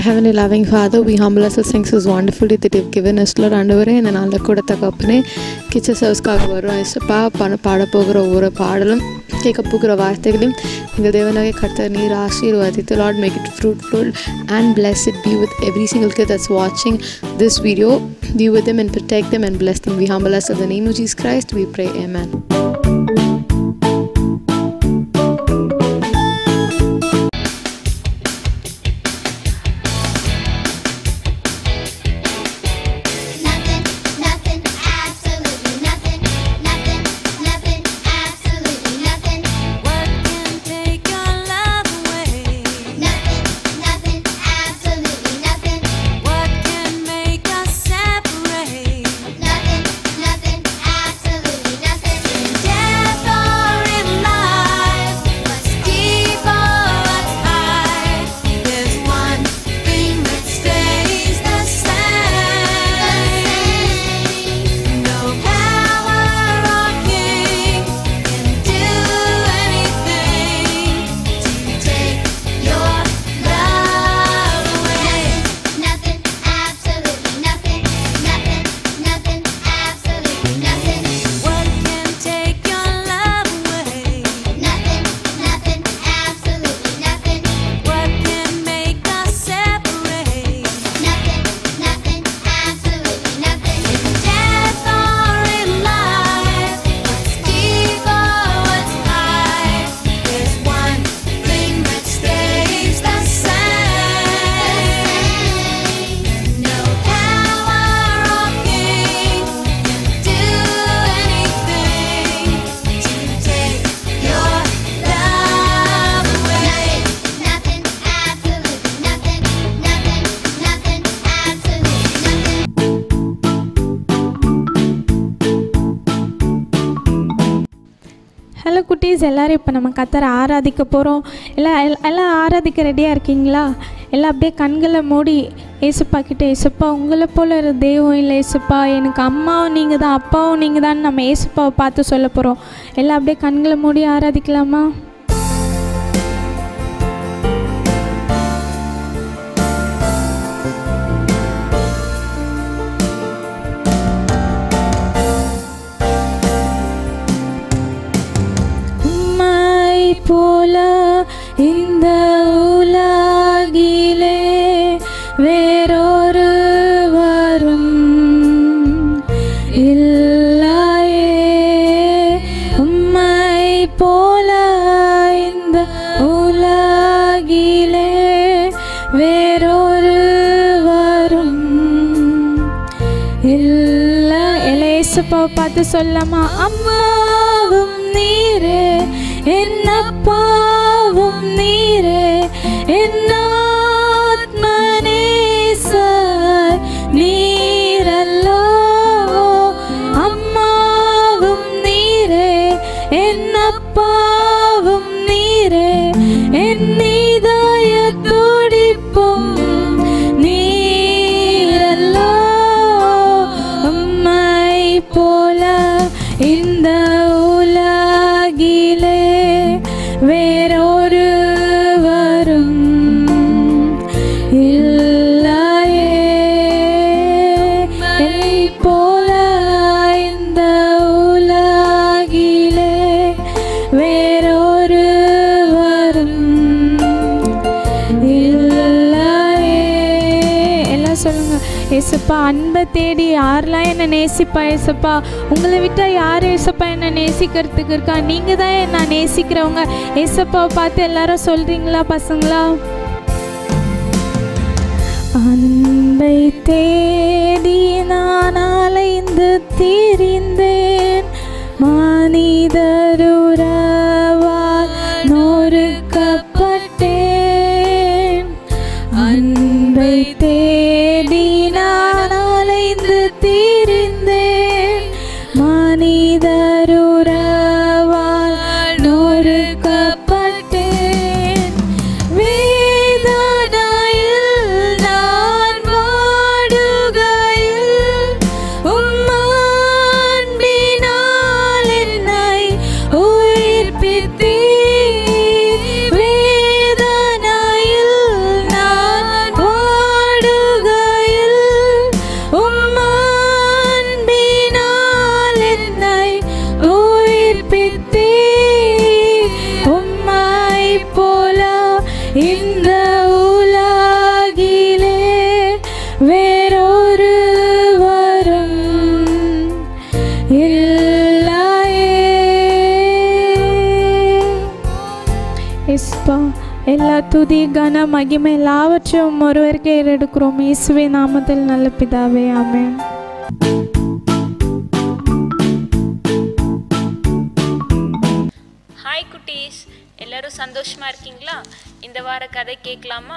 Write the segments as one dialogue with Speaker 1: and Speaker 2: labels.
Speaker 1: Our Heavenly Loving Father, we humble ourselves thanks is wonderfully that you've given us, Lord ஆண்டவரே இந்த நாளில் கூட தகப்பனே கிச்சன் சர்வஸ்க்காக வரும் ஐசப்பா பண பாட போகிற ஒவ்வொரு பாடலும் கேட்க போகிற வார்த்தைகளையும் எங்கள் தேவனாக கர்த்தர் நீர் ஆசீர்வாதித்து lord make it fruitful and bless it be with every single kid that's watching this video be with them and protect them and bless them we humble us in the name of Jesus Christ we pray amen
Speaker 2: Nothing, nothing, absolutely nothing, nothing, nothing, absolutely nothing,
Speaker 3: What can take your love away?
Speaker 2: nothing, nothing, absolutely nothing,
Speaker 3: What can make us separate?
Speaker 2: nothing, nothing, absolutely nothing.
Speaker 3: Death or in life, what's deep or what's high? There's one thing that stays the same. No power or king can do anything to take your love away.
Speaker 2: Nothing, absolutely nothing, nothing, nothing, absolutely nothing,
Speaker 3: What can take your love away?
Speaker 2: nothing, nothing, absolutely nothing,
Speaker 3: What can make us separate?
Speaker 2: nothing, nothing, absolutely nothing.
Speaker 3: Death or in life, what's deep or what's high? There's one thing that stays the same. No power or king can do anything to take your love away.
Speaker 2: Nothing, absolutely nothing, nothing, nothing, absolutely nothing.
Speaker 4: Hello குட்டீஸ் எல்லோரும் இப்போ நம்ம கத்தரை ஆராதிக்க போகிறோம் எல்லாம் L- எல்லாம் ஆராதிக்க ரெடியாக இருக்கீங்களா எல்லாம் அப்படியே கண்களை மூடி ஏசுப்பா கிட்ட ஏசுப்பா உங்களை போல ஒரு தெய்வம் இல்லை ஏசுப்பா எனக்கு அம்மாவும் நீங்கள் தான் அப்பாவும் நீங்கள் தான் நம்ம ஏசுப்பாவை பார்த்து சொல்ல போகிறோம் எல்லாம் அப்படியே கண்களை மூடி ஆராதிக்கலாமா உம்மை போல இந்த உலகிலே வேறொரு வரும் இல்லையே உம்மை போல இந்த உலகிலே வேறொரு வரும் இல்ல இலேசப்பா பார்த்து சொல்லாமா அம்மாவும் நீரே என் அப்பாவும் நீரே என் ஆத்மநேசர் நீரல்லோ அம்மாவும் நீரே என் அப்பாவும் நீரே என் இதய துடிப்பும் நீரல்லோ உம்மை போல இந்த உலகிலே வேறொரு வரும் இல்லையே என்னை போல இந்த உலகிலே வேறொரு வரும் இல்லையே எல்லாம் சொல்லுங்க ஏசப்பா அன்பை தேடி யாரெல்லாம் என்னை நேசிப்பா ஏசப்பா உங்களை விட்டால் யார் ஏசப்பா என்னை நேசிக்கிறதுக்கு இருக்கா நீங்கள் தான் என்னை நேசிக்கிறவங்க ஏசப்பாவை பார்த்து எல்லாரும் சொல்கிறீங்களா பசங்களா அன்பை தேடி நான் அலைந்து திரிந்தேன் மனிதருறவால் நொறுக்கப்பட்டேன் அன்பை தேடி நான் அலைந்து திரிந்தேன் மனிதருறவால் நொறுக்கப்பட்டேன் வேதனையில் நான் வாடுகையில் உம்மாண்பினால் என்னை உயிர்ப்பித்தீர் வேதனையில் நான் இஸ்பா எல்லா துதி கன மகிமை எல்லாவற்றையும் ஒருவருக்கே எடுக்கிறோம் இயேசுவே நாமத்தில் நல்ல பிதாவே ஆமென்
Speaker 5: ஹாய் குட்டீஸ் எல்லாரும் சந்தோஷமா இருக்கீங்களா இந்த வார கதை கேட்கலாமா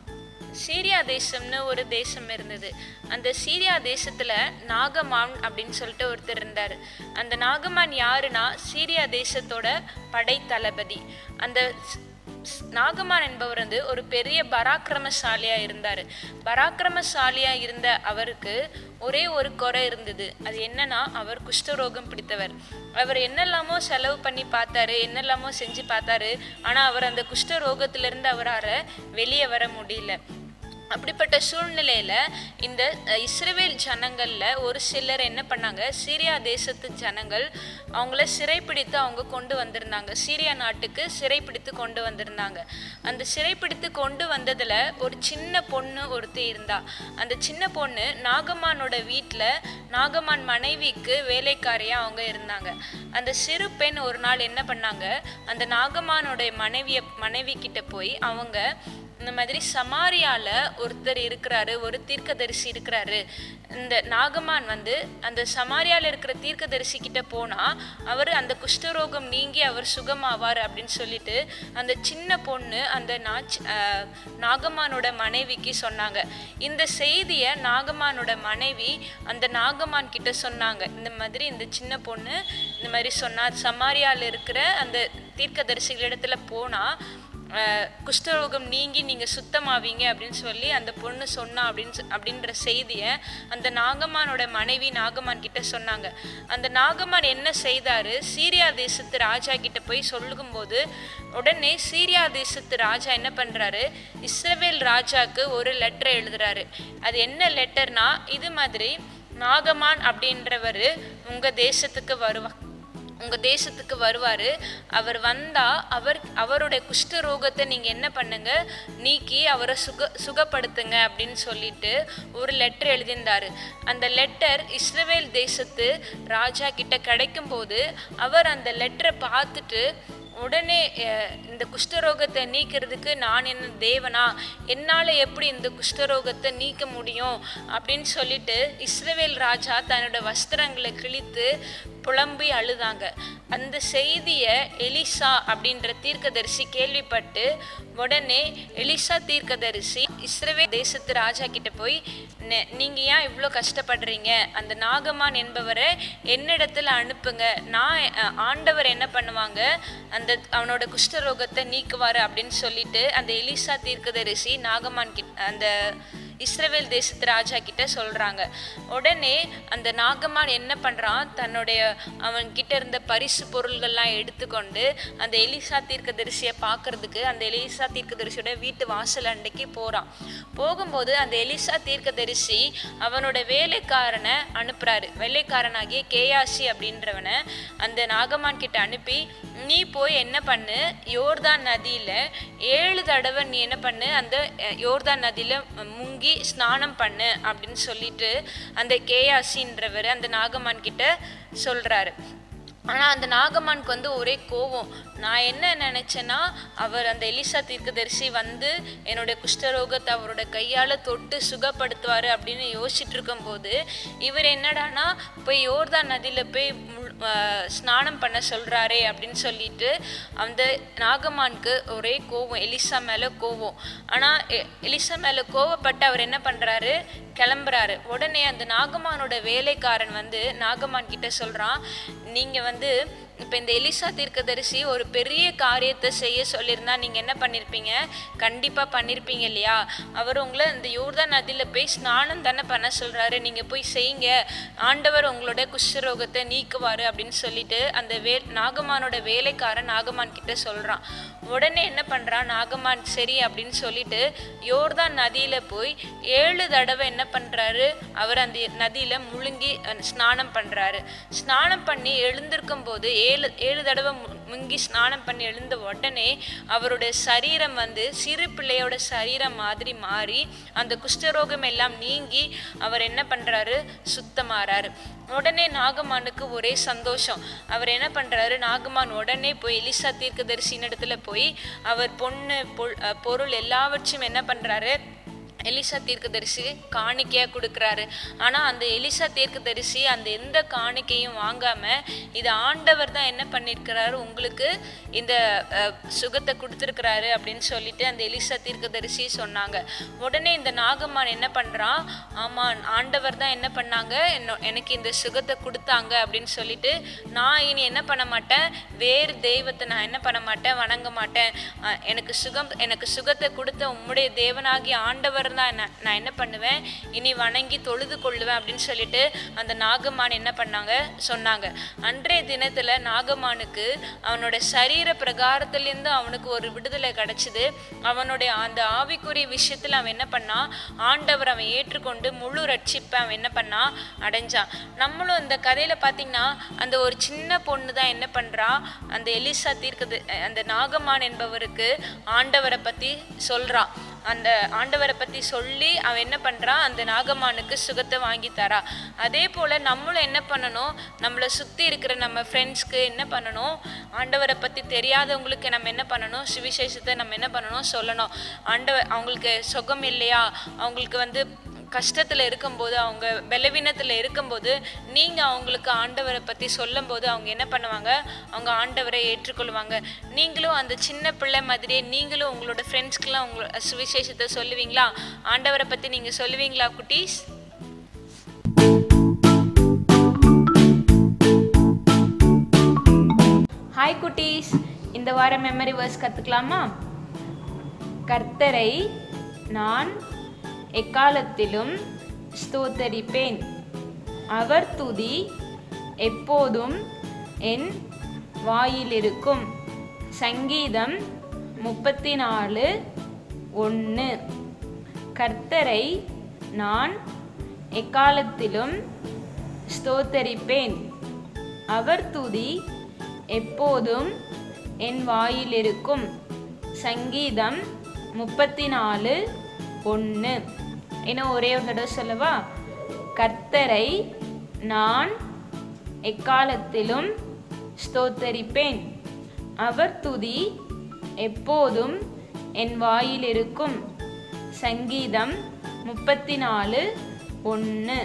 Speaker 5: சீரியா தேசம்னு ஒரு தேசம் இருந்தது அந்த சீரியா தேசத்துல நாகமான் அப்படின்னு சொல்லிட்டு ஒருத்தர் இருந்தார் அந்த நாகமான் யாருன்னா சீரியா தேசத்தோட படை தளபதி அந்த ஸ்- ஸ்- நாகமான் என்பவர் வந்து ஒரு பெரிய பராக்கிரமசாலியா இருந்தார் பராக்கிரமசாலியா இருந்த அவருக்கு ஒரே ஒரு குறை இருந்தது அது என்னன்னா அவர் குஷ்டரோகம் பிடித்தவர் அவர் என்னெல்லாமோ செலவு பண்ணி பார்த்தாரு என்னெல்லாமோ செஞ்சு பார்த்தாரு ஆனா அவர் அந்த குஷ்டரோகத்திலிருந்து அவரால் வெளியே வர முடியல அப்படிப்பட்ட சூழ்நிலையில இந்த அஹ், இஸ்ரவேல் ஜனங்கள்ல ஒரு சிலர் என்ன பண்ணாங்க சீரியா தேசத்து ஜனங்கள் அவங்கள சிறைப்பிடித்து அவங்க கொண்டு வந்திருந்தாங்க சீரியா நாட்டுக்கு சிறைப்பிடித்து கொண்டு வந்திருந்தாங்க அந்த சிறைப்பிடித்து கொண்டு வந்ததுல ஒரு சின்ன பொண்ணு ஒருத்தி இருந்தா அந்த சின்ன பொண்ணு நாகமானோட வீட்டில் நாகமான் மனைவிக்கு வேலைக்காரியா அவங்க இருந்தாங்க அந்த சிறு பெண் ஒரு நாள் என்ன பண்ணாங்க அந்த நாகமானோட மனைவிய மனைவி கிட்ட போய் அவங்க இந்த மாதிரி சமாரியால ஒருத்தர் இருக்கிறாரு ஒரு தீர்க்கதரிசி இருக்கிறாரு இந்த நாகமான் வந்து அந்த சமாரியால இருக்கிற தீர்க்கதரிசி கிட்ட போனா அவர் அந்த குஷ்டரோகம் நீங்கி அவர் சுகமாவார் அப்படின்னு சொல்லிட்டு அந்த சின்ன பொண்ணு அந்த நாச் ஆஹ் நாகமானோட மனைவிக்கு சொன்னாங்க இந்த செய்தியை நாகமானோட மனைவி அந்த நாகமான் கிட்ட சொன்னாங்க இந்த மாதிரி இந்த சின்ன பொண்ணு இந்த மாதிரி சொன்னா சமாரியால இருக்கிற அந்த தீர்க்கதரிசிகளிடத்துல போனா அஹ், குஷ்டரோகம் நீங்கி நீங்கள் சுத்தமாவீங்க அப்படின்னு சொல்லி அந்த பொண்ணு சொன்னா அப்படின்னு சொ- அப்படின்ற செய்தியை அந்த நாகமானோட மனைவி நாகமான் கிட்ட சொன்னாங்க அந்த நாகமான் என்ன செய்தாரு சீரியா தேசத்து ராஜா கிட்ட போய் சொல்லும்போது உடனே சீரியா தேசத்து ராஜா என்ன பண்றாரு இஸ்ரவேல் ராஜாக்கு ஒரு லெட்டர் எழுதுறாரு அது என்ன லெட்டர்னா இது மாதிரி நாகமான் அப்படின்றவர் உங்க தேசத்துக்கு வருவா உங்க தேசத்துக்கு வருவாரு அவர் வந்தா அவர் அவருடைய குஷ்ட ரோகத்தை நீங்க என்ன பண்ணுங்க நீக்கி அவரை சுக சுகப்படுத்துங்க அப்படின்னு சொல்லிட்டு ஒரு லெட்டர் எழுதியிருந்தாரு அந்த லெட்டர் இஸ்ரவேல் தேசத்து ராஜா கிட்ட கிடைக்கும் போது அவர் அந்த லெட்டரை பார்த்துட்டு உடனே அஹ், இந்த குஷ்டரோகத்தை நீக்கிறதுக்கு நான் என்ன தேவனா என்னால் எப்படி இந்த குஷ்டரோகத்தை நீக்க முடியும் அப்படின்னு சொல்லிட்டு இஸ்ரவேல் ராஜா தன்னோட வஸ்திரங்களை கிழித்து புலம்பி அழுதாங்க அந்த செய்தியை எலிசா அப்படின்ற தீர்க்கதரிசி கேள்விப்பட்டு உடனே எலிசா தீர்க்கதரிசி இஸ்ரவேல் தேசத்து ராஜா கிட்ட போய் "நெ- நீங்க ஏன் இவ்வளோ கஷ்டப்படுறீங்க அந்த நாகமான் என்பவரை என்னிடத்துல அனுப்புங்க நான் அஹ், ஆண்டவர் என்ன பண்ணுவாங்க அந்த அவனோட குஷ்டரோகத்தை நீக்குவாரு அப்படின்னு சொல்லிட்டு அந்த எலிசா தீர்க்கதரிசி நாகமான் கிட்ட அந்த இஸ்ரவேல் தேசத்து ராஜா கிட்ட சொல்றாங்க உடனே அந்த நாகமான் என்ன பண்றான் தன்னுடைய அவன் கிட்ட இருந்த பரிசு பொருள்கள்லாம் எடுத்துக்கொண்டு அந்த எலிசா தீர்க்கதரிசியை பார்க்கறதுக்கு அந்த எலிசா தீர்க்கதரிசியோட வீட்டு வாசல் அண்டைக்கு போறான் போகும்போது அந்த எலிசா தீர்க்கதரிசி அவனோட வேலைக்காரனை அனுப்புறாரு வேலைக்காரனாகிய கேயாசி அப்படின்றவனை அந்த நாகமான் கிட்ட அனுப்பி நீ போய் என்ன பண்ணு யோர்தான் நதியில ஏழு தடவை நீ என்ன பண்ணு அந்த அஹ், யோர்தான் நதியில முங்கி ஸ்நானம் பண்ணு அப்படின்னு சொல்லிட்டு அந்த கேயாசின்றவர் அந்த நாகமான் கிட்ட சொல்றாரு ஆனால் அந்த நாகமானுக்கு வந்து ஒரே கோவம் நான் என்ன நினச்சேன்னா அவர் அந்த எலிசா தீர்க்கதரிசி வந்து என்னுடைய குஷ்டரோகத்தை அவரோட கையால் தொட்டு சுகப்படுத்துவார் அப்படின்னு யோசிச்சுட்டு இருக்கும்போது இவர் என்னடானா போய் யோர்தான் நதியில் போய் முழு- ஆஹ் ஸ்நானம் பண்ண சொல்கிறாரே அப்படின்னு சொல்லிட்டு அந்த நாகமானுக்கு ஒரே கோவம் எலிசா மேலே கோவம் ஆனால் எலிசா மேலே கோவப்பட்டு அவர் என்ன பண்ணுறாரு கிளம்புறாரு உடனே அந்த நாகமானோட வேலைக்காரன் வந்து நாகமான் கிட்ட சொல்கிறான் நீங்கள் வந்து இப்போ இந்த எலிசா தீர்க்கதரிசி ஒரு பெரிய காரியத்தை செய்ய சொல்லியிருந்தா நீங்கள் என்ன பண்ணியிருப்பீங்க கண்டிப்பாக பண்ணியிருப்பீங்க இல்லையா அவர் உங்களை இந்த யோர்தான் நதியில் போய் ஸ்நானம் தானே பண்ண சொல்கிறாரு நீங்கள் போய் செய்யுங்க ஆண்டவர் உங்களோட குஷ்டரோகத்தை நீக்குவார் அப்படின்னு சொல்லிட்டு அந்த வே நாகமானோட வேலைக்காரன் நாகமான் கிட்ட சொல்கிறான் உடனே என்ன பண்ணுறான் நாகமான் சரி அப்படின்னு சொல்லிட்டு யோர்தான் நதியில் போய் ஏழு தடவை என்ன பண்ணுறாரு அவர் அந்த நதியில் முழுங்கி அஹ், ஸ்நானம் பண்ணுறாரு ஸ்நானம் பண்ணி எழுந்திருக்கும் போது ஏழு ஏழு தடவை மு- முங்கி ஸ்நானம் பண்ணி எழுந்த உடனே அவருடைய சரீரம் வந்து சிறு பிள்ளையோட சரீரம் மாதிரி மாறி அந்த குஷ்டரோகம் எல்லாம் நீங்கி அவர் என்ன பண்ணுறாரு சுத்தமாறாரு உடனே நாகமானுக்கு ஒரே சந்தோஷம் அவர் என்ன பண்றாரு நாகமான் உடனே போய் எலிசா தீர்க்கதரிசியின் இடத்துல போய் அவர் பொண்ணு பொல்- அஹ் பொருள் எல்லாவற்றையும் என்ன பண்றாரு எலிசா தீர்க்கதரிசி காணிக்கையாக கொடுக்குறாரு ஆனால் அந்த எலிசா தீர்க்கதரிசி அந்த எந்த காணிக்கையும் வாங்காம இது ஆண்டவர் தான் என்ன பண்ணியிருக்கிறாரு உங்களுக்கு இந்த அஹ், சுகத்தை கொடுத்துருக்கிறாரு அப்படின்னு சொல்லிட்டு அந்த எலிசா தீர்க்கதரிசி சொன்னாங்க உடனே இந்த நாகம்மான் என்ன பண்ணுறான் ஆமாம் ஆண்டவர் தான் என்ன பண்ணாங்க என்ன எனக்கு இந்த சுகத்தை கொடுத்தாங்க அப்படின்னு சொல்லிட்டு நான் இனி என்ன பண்ண மாட்டேன் வேறு தெய்வத்தை நான் என்ன பண்ண மாட்டேன் வணங்க மாட்டேன் அஹ், எனக்கு சுகம் எனக்கு சுகத்தை கொடுத்த உம்முடைய தேவனாகிய ஆண்டவர் தான் என்ன நான் என்ன பண்ணுவேன் இனி வணங்கி தொழுது கொள்ளுவேன் அப்படின்னு சொல்லிட்டு அந்த நாகமான் என்ன பண்ணாங்க சொன்னாங்க அன்றைய தினத்துல நாகமானுக்கு அவனோட சரீர பிரகாரத்திலேருந்து அவனுக்கு ஒரு விடுதலை கிடைச்சிது அவனுடைய அந்த ஆவிக்குரிய விஷயத்துல அவன் என்ன பண்ணான் ஆண்டவர் அவன் ஏற்றுக்கொண்டு முழு ரட்சிப்பை அவன் என்ன பண்ணான் அடைஞ்சான் நம்மளும் இந்த கதையில பாத்தீங்கன்னா அந்த ஒரு சின்ன பொண்ணு தான் என்ன பண்றா அந்த எலிசா தீர்க்கது அந்த நாகமான் என்பவருக்கு ஆண்டவரை பத்தி சொல்றா அந்த ஆண்டவரை பற்றி சொல்லி அவன் என்ன பண்ணுறான் அந்த நாகமானுக்கு சுகத்தை வாங்கி தரா அதே போல் நம்மளும் என்ன பண்ணணும் நம்மளை சுற்றி இருக்கிற நம்ம ஃப்ரெண்ட்ஸ்க்கு என்ன பண்ணணும் ஆண்டவரை பற்றி தெரியாதவங்களுக்கு நம்ம என்ன பண்ணணும் சுவிசேஷத்தை நம்ம என்ன பண்ணணும் சொல்லணும் ஆண்டவர் அவங்களுக்கு சுகம் இல்லையா அவங்களுக்கு வந்து கஷ்டத்தில் இருக்கும்போது அவங்க பலவீனத்தில் இருக்கும்போது நீங்கள் அவங்களுக்கு ஆண்டவரை பற்றி சொல்லும்போது அவங்க என்ன பண்ணுவாங்க அவங்க ஆண்டவரை ஏற்றுக்கொள்வாங்க நீங்களும் அந்த சின்ன பிள்ளை மாதிரியே நீங்களும் உங்களோட ஃப்ரெண்ட்ஸ்க்கெலாம் உங்களோட சுவிசேஷத்தை சொல்லுவீங்களா ஆண்டவரை பற்றி நீங்கள் சொல்லுவீங்களா குட்டீஸ் ஹாய் குட்டீஸ் இந்த வாரம் மெமரி வேர்ஸ் கற்றுக்கலாமா கர்த்தரை நான் எக்காலத்திலும் ஸ்தோத்தரிப்பேன் அவர் துதி எப்போதும் என் வாயிலிருக்கும் சங்கீதம் முப்பத்தி நாலு ஒன்று கர்த்தரை நான் எக்காலத்திலும் ஸ்தோத்தரிப்பேன் அவர் துதி எப்போதும் என் வாயிலிருக்கும் சங்கீதம் முப்பத்தி நாலு ஒன்று இன்னும் ஒரே ஒரு தடவை சொல்லவா கர்த்தரை நான் எக்காலத்திலும் ஸ்தோத்தரிப்பேன் அவர் துதி எப்போதும் என் வாயிலிருக்கும் சங்கீதம் முப்பத்தி நாலு ஒன்று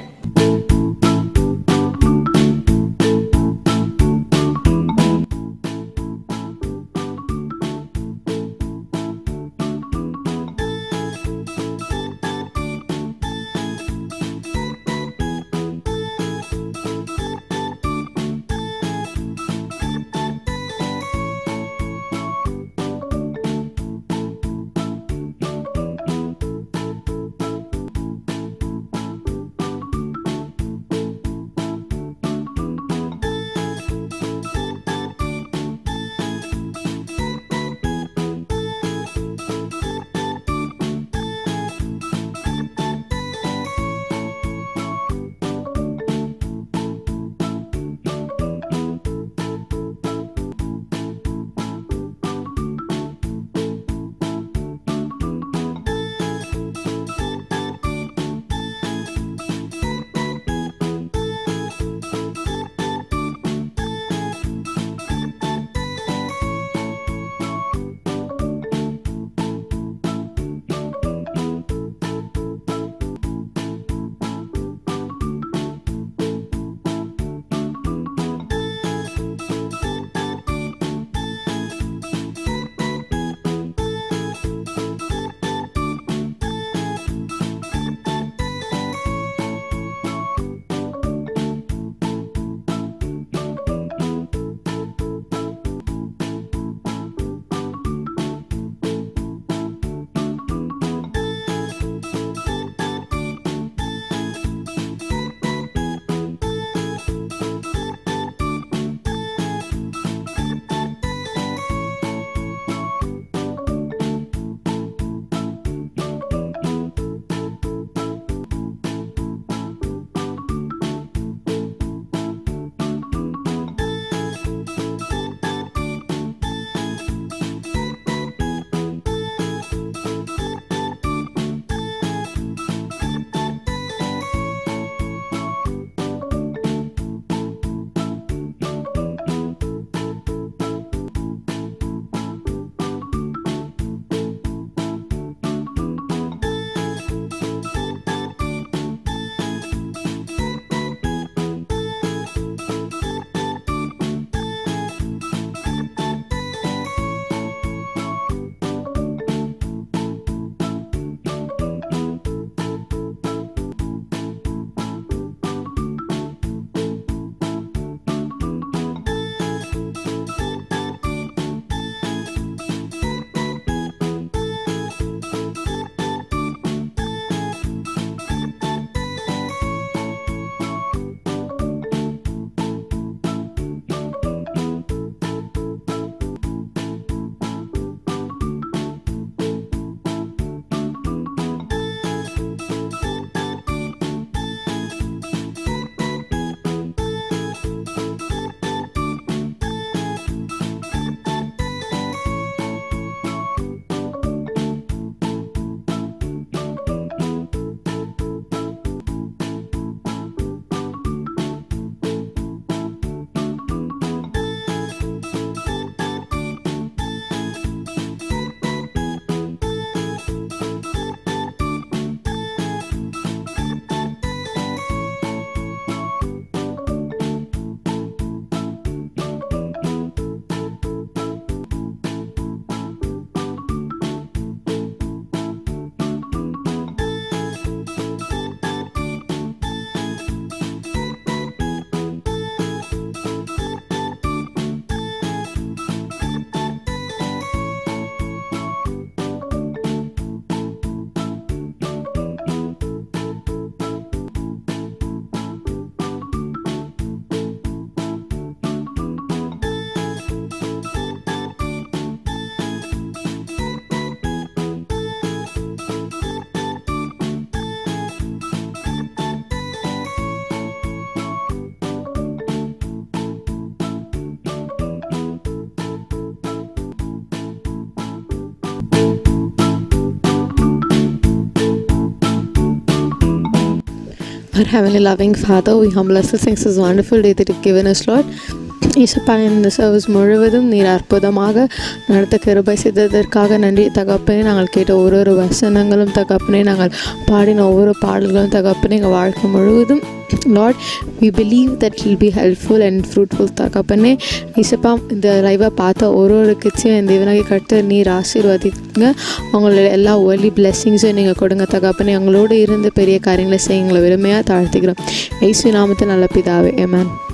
Speaker 1: Our Heavenly Loving Father, we humble ourselves. Thanks this wonderful day that you've given us, Lord. இசப்பா இந்த சர்வீஸ் முழுவதும் நீர் அற்புதமாக நடத்த கிருபை செய்ததற்காக நன்றி தகப்பனே நாங்கள் கேட்ட ஒரு ஒரு வசனங்களும் தகப்பனே நாங்கள் பாடின ஒவ்வொரு பாடல்களும் தகப்பனே எங்கள் வாழ்க்கை முழுவதும் lord we believe that will be helpful and fruitful தகப்பனே இசப்பா இந்த லைவை பார்த்த ஒரு ஒரு கிச்சியும் இந்த தேவனாகி கடுத்து நீர் ஆசீர்வதிங்க அவங்களோட எல்லா ஒலி பிளெஸ்ஸிங்ஸும் நீங்கள் கொடுங்க தகப்பனே அவங்களோடு இருந்து பெரிய காரியங்களை செய்ய எங்களை விரும்பையாக தாழ்த்துக்கிறோம் ஐசு நாமத்தை நல்ல பிதாவே ஏமேன்